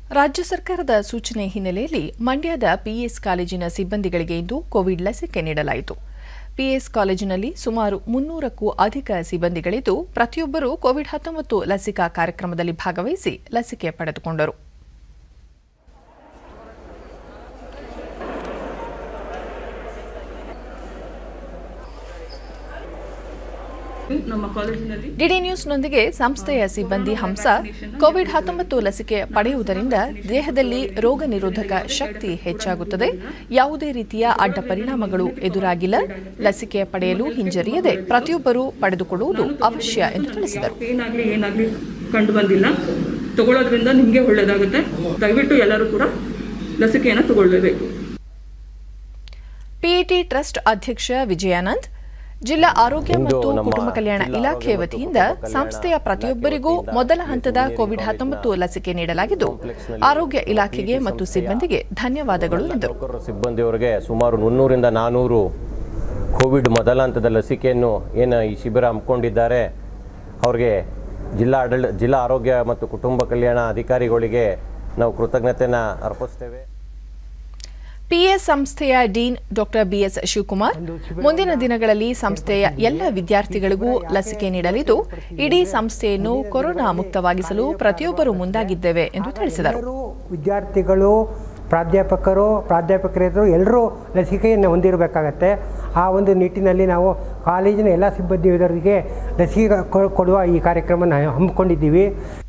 ರಾಜ್ಯ ಸರ್ಕಾರದ ಸೂಚನೆ ಹಿನ್ನೆಲೆಯಲ್ಲಿ ಮಂಡ್ಯದ ಪಿಎಸ್ ಕಾಲೇಜಿನ ಸಿಬ್ಬಂದಿಗಳಿಗೆ ಇಂದು ಕೋವಿಡ್ ಲಸಿಕೆ ನೀಡಲಾಯಿತು ಪಿಎಸ್ ಕಾಲೇಜಿನಲ್ಲಿ ಸುಮಾರು ಮುನ್ನೂರಕ್ಕೂ ಅಧಿಕ ಸಿಬ್ಬಂದಿಗಳಿದ್ದು ಪ್ರತಿಯೊಬ್ಬರೂ ಕೋವಿಡ್ ಹತ್ತೊಂಬತ್ತು ಲಸಿಕಾ ಕಾರ್ಯಕ್ರಮದಲ್ಲಿ ಭಾಗವಹಿಸಿ ಲಸಿಕೆ ಪಡೆದುಕೊಂಡರು ನಮ್ಮ ಕಾಲೇಜಿನಲ್ಲಿ ಡಿಡಿ ನ್ಯೂಸ್ನೊಂದಿಗೆ ಸಂಸ್ಥೆಯ ಸಿಬ್ಬಂದಿ ಹಂಸ ಕೋವಿಡ್ ಹತ್ತೊಂಬತ್ತು ಲಸಿಕೆ ಪಡೆಯುವುದರಿಂದ ದೇಹದಲ್ಲಿ ರೋಗ ನಿರೋಧಕ ಶಕ್ತಿ ಹೆಚ್ಚಾಗುತ್ತದೆ ಯಾವುದೇ ರೀತಿಯ ಅಡ್ಡ ಪರಿಣಾಮಗಳು ಎದುರಾಗಿಲ್ಲ ಲಸಿಕೆ ಪಡೆಯಲು ಹಿಂಜರಿಯದೆ ಪ್ರತಿಯೊಬ್ಬರೂ ಪಡೆದುಕೊಳ್ಳುವುದು ಅವಶ್ಯ ಎಂದು ತಿಳಿಸಿದರು ಏನಾಗ್ಲಿ ಏನಾಗ್ಲಿ ಕಂಡು ಬಂದಿಲ್ಲ ತಗೊಳ್ಳೋದ್ರಿಂದ ನಿಮಗೆ ಒಳ್ಳೇದಾಗುತ್ತೆ ದಯವಿಟ್ಟು ಎಲ್ಲರೂ ಕೂಡ ಲಸಿಕೆಯನ್ನು ತಗೊಳ್ಳೇಬೇಕು ಪಿಇಟಿ ಟ್ರಸ್ಟ್ ಅಧ್ಯಕ್ಷ ವಿಜಯಾನಂದ್ ಜಿಲ್ಲಾ ಆರೋಗ್ಯ ಇಂದು ಮತ್ತು ನಮ್ಮ ಕುಟುಂಬ ಕಲ್ಯಾಣ ಜಿಲ್ಲಾ ಇಲಾಖೆ ಆರೋಗ್ಯ ಮತ್ತು ವತಿಯಿಂದ ಕುಟುಂಬ ಕಲ್ಯಾಣ ಸಂಸ್ಥೆಯ ಪ್ರತಿಯೊಬ್ಬರಿಗೂ ಇಲಾಖೆ ಮೊದಲ ವತಿಯಿಂದ ಹಂತದ ಇಂಜಿನಿಯರಿಂಗ್ ಕೋವಿಡ್ ಕಾಲೇಜಿನ ಹತ್ತೊಂಬತ್ತು ಲಸಿಕೆ ನೀಡಲಾಗಿದ್ದು ಕಾಂಪ್ಲೆಕ್ಸ್ನಲ್ಲಿ ಆರೋಗ್ಯ ಇಲಾಖೆಗೆ ಮತ್ತು ಸಂಸ್ಥೆಯ ಸಿಬ್ಬಂದಿಗೆ ಧನ್ಯವಾದಗಳು ಎಂದರು ನೌಕರರು ಸಿಬ್ಬಂದಿಯವರಿಗೆ ಸುಮಾರು ಮುನ್ನೂರಿಂದ ನಾನ್ನೂರು ಕೋವಿಡ್ ಮೊದಲ ಹಂತದ ಲಸಿಕೆಯನ್ನು ಏನು ಈ ಶಿಬಿರ ಹಮ್ಮಿಕೊಂಡಿದ್ದಾರೆ ಅವ್ರಿಗೆ ಜಿಲ್ಲಾ ಆಡಳಿ ಜಿಲ್ಲಾ ಆರೋಗ್ಯ ಮತ್ತು ಕುಟುಂಬ ಕಲ್ಯಾಣ ಅಧಿಕಾರಿಗಳಿಗೆ ನಾವು ಕೃತಜ್ಞತೆಯನ್ನು ಅರ್ಪಿಸ್ತೇವೆ ಪಿಎಸ್ ಸಂಸ್ಥೆಯ ಡೀನ್ ಡಾಕ್ಟರ್ ಬಿಎಸ್ ಶಿವಕುಮಾರ್ ಮುಂದಿನ ದಿನಗಳಲ್ಲಿ ಸಂಸ್ಥೆಯ ಎಲ್ಲ ವಿದ್ಯಾರ್ಥಿಗಳಿಗೂ ಲಸಿಕೆ ನೀಡಲಿದ್ದು ಇಡೀ ಸಂಸ್ಥೆಯನ್ನು ಕೊರೋನಾ ಮುಕ್ತವಾಗಿಸಲು ಪ್ರತಿಯೊಬ್ಬರು ಮುಂದಾಗಿದ್ದೇವೆ ಎಂದು ತಿಳಿಸಿದರು ಎಲ್ಲರೂ ವಿದ್ಯಾರ್ಥಿಗಳು ಪ್ರಾಧ್ಯಾಪಕರು ಪ್ರಾಧ್ಯಾಪಕರೇತರು ಎಲ್ಲರೂ ಲಸಿಕೆಯನ್ನು ಹೊಂದಿರಬೇಕಾಗತ್ತೆ ಆ ಒಂದು ನಿಟ್ಟಿನಲ್ಲಿ ನಾವು ಕಾಲೇಜಿನ ಎಲ್ಲ ಸಿಬ್ಬಂದಿಯವರಿಗೆ ಲಸಿಕೆ ಕೊ- ಕೊಡುವ ಈ ಕಾರ್ಯಕ್ರಮ ಹಮ್ಮಿಕೊಂಡಿದ್ದೀವಿ